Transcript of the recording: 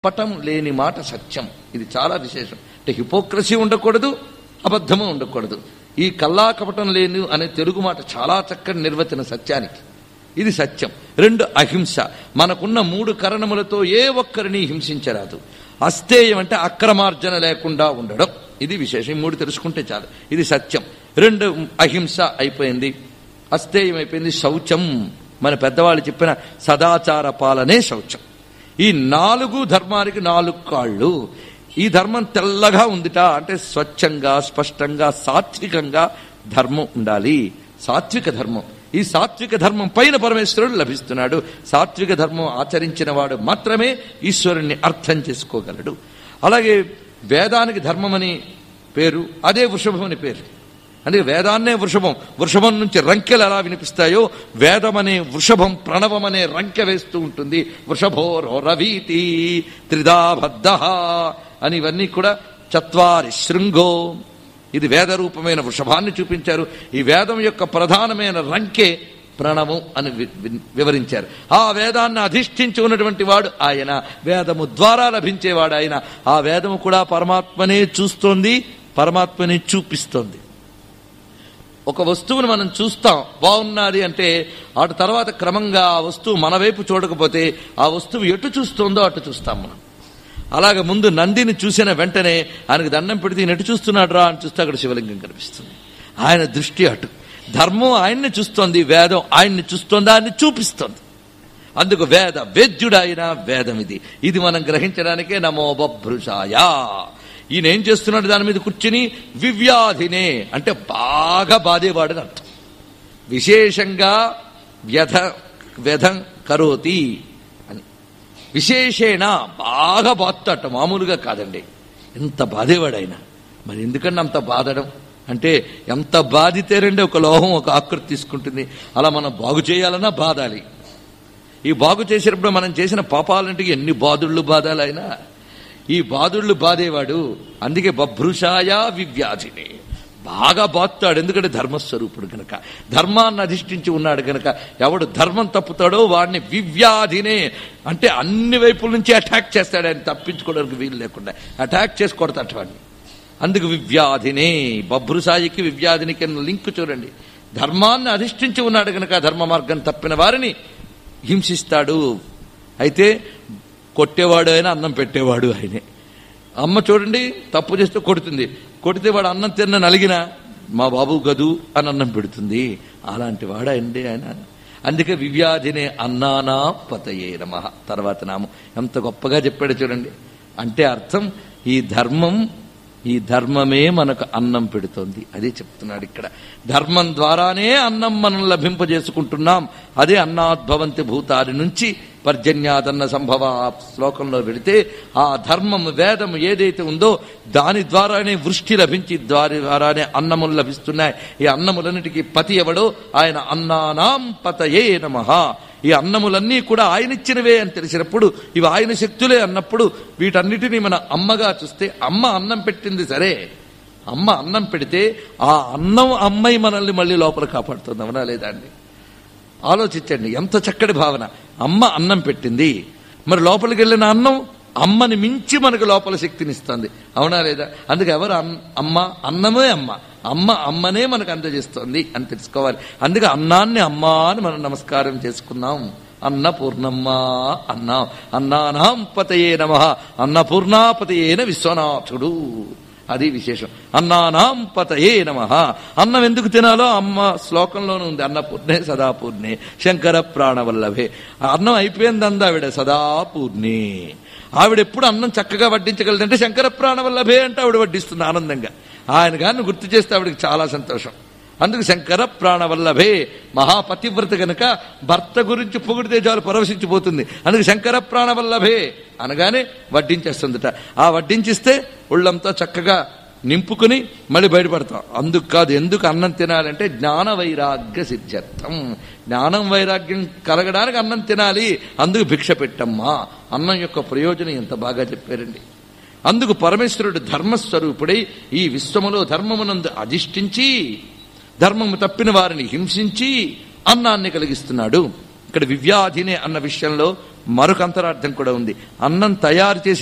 పటం లేని మాట సత్యం ఇది చాలా విశేషం అంటే హిపోక్రసీ ఉండకూడదు అబద్ధము ఉండకూడదు ఈ కల్లా కపటం లేని అనే తెలుగు మాట చాలా చక్కటి నిర్వచన సత్యానికి ఇది సత్యం రెండు అహింస మనకున్న మూడు కరణములతో ఏ ఒక్కరిని హింసించరాదు అస్తేయం అంటే అక్రమార్జన లేకుండా ఉండడం ఇది విశేషం ఈ మూడు తెలుసుకుంటే చాలు ఇది సత్యం రెండు అహింస అయిపోయింది అస్తేయం అయిపోయింది శౌచం మన పెద్దవాళ్ళు చెప్పిన సదాచార పాలనే శౌచం ఈ నాలుగు ధర్మానికి నాలుగు కాళ్ళు ఈ ధర్మం తెల్లగా ఉందిట అంటే స్వచ్ఛంగా స్పష్టంగా సాత్వికంగా ధర్మం ఉండాలి సాత్విక ధర్మం ఈ సాత్విక ధర్మం పైన పరమేశ్వరుడు లభిస్తున్నాడు సాత్విక ధర్మం ఆచరించిన వాడు మాత్రమే ఈశ్వరుణ్ణి అర్థం చేసుకోగలడు అలాగే వేదానికి ధర్మం అని పేరు అదే వృషభం అని పేరు అందుకే వేదాన్నే వృషభం వృషభం నుంచి రంకెలు ఎలా వినిపిస్తాయో వేదం అనే వృషభం ప్రణవం అనే రంకె వేస్తూ ఉంటుంది వృషభో రవీతి త్రిదాబద్ధ అని ఇవన్నీ కూడా చత్వారి శృంగో ఇది వేద రూపమైన వృషభాన్ని చూపించారు ఈ వేదం యొక్క ప్రధానమైన రంకె ప్రణవం అని వి- వి- వివరించారు ఆ వేదాన్ని అధిష్ఠించి ఉన్నటువంటి వాడు ఆయన వేదము ద్వారా లభించేవాడు ఆయన ఆ వేదము కూడా పరమాత్మనే చూస్తోంది పరమాత్మనే చూపిస్తోంది ఒక వస్తువును మనం చూస్తాం బాగున్నది అంటే అటు తర్వాత క్రమంగా ఆ వస్తువు మన వైపు చూడకపోతే ఆ వస్తువు ఎటు చూస్తుందో అటు చూస్తాం మనం అలాగే ముందు నందిని చూసిన వెంటనే ఆయనకు దండం పెడితే ఈయన ఎటు చూస్తున్నాడు రా అని చూస్తే అక్కడ శివలింగం కనిపిస్తుంది ఆయన దృష్టి అటు ధర్మం ఆయన్ని చూస్తోంది వేదం ఆయన్ని చూస్తోంది ఆయన్ని చూపిస్తోంది అందుకు వేద వేద్యుడైన వేదం ఇది ఇది మనం గ్రహించడానికే నమో బభృషాయ ఈయన ఏం చేస్తున్నాడు దాని మీద కూర్చుని వివ్యాధినే అంటే బాగా బాధేవాడని అర్థం విశేషంగా వ్యధ వ్యధం కరోతి అని విశేషేణ బాగా బాధట మామూలుగా కాదండి ఎంత బాధేవాడు ఆయన మరి ఎందుకంటే అంత బాధడం అంటే ఎంత బాధితేరండి ఒక లోహం ఒక ఆకృతి తీసుకుంటుంది అలా మనం బాగు చేయాలన్నా బాధాలి ఈ బాగు చేసేటప్పుడు మనం చేసిన పాపాలంటే ఎన్ని బాధుళ్ళు బాధాలి ఆయన ఈ బాధుళ్ళు బాధేవాడు అందుకే బభ్రుషాయ వివ్యాధిని బాగా బాత్తాడు ఎందుకంటే ధర్మస్వరూపుడు గనక ధర్మాన్ని అధిష్ఠించి ఉన్నాడు గనక ఎవడు ధర్మం తప్పుతాడో వాడిని వివ్యాధినే అంటే అన్ని వైపుల నుంచి అటాక్ చేస్తాడు ఆయన తప్పించుకోవడానికి వీలు లేకుండా అటాక్ చేసి కొడతాడు వాడిని అందుకు వివ్యాధినే బభ్రుసాయికి వివ్యాధినికి అన్న లింక్ చూడండి ధర్మాన్ని అధిష్ఠించి ఉన్నాడు గనక ధర్మ మార్గం తప్పిన వారిని హింసిస్తాడు అయితే కొట్టేవాడు అయినా అన్నం పెట్టేవాడు ఆయనే అమ్మ చూడండి తప్పు చేస్తే కొడుతుంది కొడితే వాడు అన్నం తిన్న నలిగిన మా బాబు గదు అని అన్నం పెడుతుంది అలాంటి వాడండి ఆయన అందుకే వివ్యాధినే అన్నానా పతయే నమ తర్వాత నామం ఎంత గొప్పగా చెప్పాడు చూడండి అంటే అర్థం ఈ ధర్మం ఈ ధర్మమే మనకు అన్నం పెడుతోంది అదే చెప్తున్నాడు ఇక్కడ ధర్మం ద్వారానే అన్నం మనం లభింపజేసుకుంటున్నాం అదే అన్నాద్భవంతి భూతాది నుంచి పర్జన్యాదన్న సంభవ ఆ శ్లోకంలో పెడితే ఆ ధర్మం వేదం ఏదైతే ఉందో దాని ద్వారానే వృష్టి లభించి దాని ద్వారానే అన్నములు లభిస్తున్నాయి ఈ అన్నములన్నిటికీ పతి ఎవడో ఆయన అన్నానాం పతయే నమః ఈ అన్నములన్నీ కూడా ఆయన ఇచ్చినవే అని తెలిసినప్పుడు ఇవి ఆయన శక్తులే అన్నప్పుడు వీటన్నిటినీ మన అమ్మగా చూస్తే అమ్మ అన్నం పెట్టింది సరే అమ్మ అన్నం పెడితే ఆ అన్నం అమ్మాయి మనల్ని మళ్ళీ లోపల కాపాడుతుంది అవునా లేదా అండి ఆలోచించండి ఎంత చక్కటి భావన అమ్మ అన్నం పెట్టింది మరి లోపలికి వెళ్ళిన అన్నం అమ్మని మించి మనకు లోపల శక్తిని ఇస్తుంది అవునా లేదా అందుకే ఎవరు అన్- అమ్మ అన్నమే అమ్మ అమ్మ అమ్మనే మనకు అందజేస్తుంది అని తెలుసుకోవాలి అందుకే అన్నాన్ని అమ్మ అని మనం నమస్కారం చేసుకున్నాం అన్నపూర్ణమ్మ అన్నాం అన్నానాం పతయే నమ అన్నపూర్ణాపతయేన విశ్వనాథుడు అది విశేషం అన్నానాం పతయే నమ అన్నం ఎందుకు తినాలో అమ్మ శ్లోకంలోనే ఉంది అన్నపూర్ణే సదాపూర్ణే శంకర ప్రాణవల్లభే ఆ అన్నం అయిపోయింది అంది ఆవిడ సదాపూర్ణే ఆవిడ ఎప్పుడు అన్నం చక్కగా వడ్డించగలదంటే శంకర ప్రాణవల్లభే అంటే ఆవిడ వడ్డిస్తుంది ఆనందంగా ఆయన గారిని గుర్తు చేస్తే ఆవిడకి చాలా సంతోషం అందుకు శంకర ప్రాణవల్లభే మహాపతివ్రత గనుక భర్త గురించి పొగిడితే చాలు పరవశించిపోతుంది అందుకు శంకర ప్రాణవల్లభే అనగానే వడ్డించేస్తుందట ఆ వడ్డించిస్తే ఒళ్ళంతా చక్కగా నింపుకుని మళ్ళీ బయటపడతాం అందుకు కాదు ఎందుకు అన్నం తినాలంటే జ్ఞాన వైరాగ్య సిద్ధ్యర్థం జ్ఞానం వైరాగ్యం కలగడానికి అన్నం తినాలి అందుకు భిక్ష పెట్టమ్మా అన్నం యొక్క ప్రయోజనం ఎంత బాగా చెప్పారండి అందుకు పరమేశ్వరుడు ధర్మస్వరూపుడై ఈ విశ్వములో ధర్మమునందు అధిష్ఠించి ధర్మము తప్పిన వారిని హింసించి అన్నాన్ని కలిగిస్తున్నాడు ఇక్కడ వివ్యాధినే అన్న విషయంలో మరొక అంతరార్థం కూడా ఉంది అన్నం తయారు చేసి